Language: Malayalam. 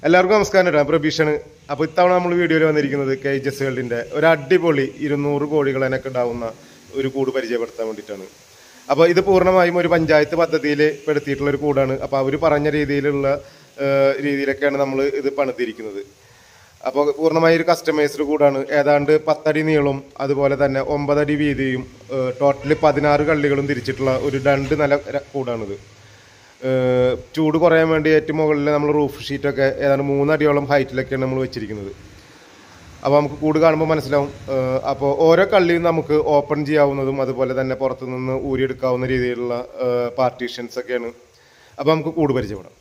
എല്ലാവർക്കും നമസ്കാരം ഞാൻ പ്രഭീഷണ് അപ്പോൾ ഇത്തവണ നമ്മൾ വീഡിയോയിൽ വന്നിരിക്കുന്നത് കേജസ് വേൾഡിൻ്റെ ഒരു അടിപൊളി ഇരുന്നൂറ് കോഴികളെനൊക്കെ ഉണ്ടാവുന്ന ഒരു കൂട് പരിചയപ്പെടുത്താൻ വേണ്ടിയിട്ടാണ് അപ്പോൾ ഇത് പൂർണ്ണമായും ഒരു പഞ്ചായത്ത് പദ്ധതിയിൽ പെടുത്തിയിട്ടുള്ള ഒരു കൂടാണ് അപ്പോൾ അവർ പറഞ്ഞ രീതിയിലുള്ള ഏഹ്, രീതിയിലൊക്കെയാണ് നമ്മൾ ഇത് പണിതിരിക്കുന്നത് അപ്പോൾ പൂർണ്ണമായി ഒരു കസ്റ്റമൈസ്ഡ് കൂടാണ് ഏതാണ്ട് പത്തടി നീളവും അതുപോലെ തന്നെ ഒമ്പതടി വീതിയും ടോട്ടല് പതിനാറ് കള്ളികളും തിരിച്ചിട്ടുള്ള ഒരു രണ്ട് നില ര- കൂടാണിത് ഏഹ് ചൂട് കുറയാൻ വേണ്ടി ഏറ്റവും മുകളിൽ നമ്മൾ റൂഫ് ഷീറ്റൊക്കെ ഏതാണ്ട് മൂന്നടിയോളം ഹൈറ്റിലൊക്കെയാണ് നമ്മൾ വെച്ചിരിക്കുന്നത് അപ്പോൾ നമുക്ക് കൂട് കാണുമ്പോൾ മനസ്സിലാവും അപ്പോൾ ഓരോ കള്ളിയും നമുക്ക് ഓപ്പൺ ചെയ്യാവുന്നതും അതുപോലെ തന്നെ പുറത്തു നിന്ന് ഊരിയെടുക്കാവുന്ന രീതിയിലുള്ള പാർട്ടീഷൻസ് ഒക്കെയാണ് അപ്പോൾ നമുക്ക് കൂട് പരിചയപ്പെടാം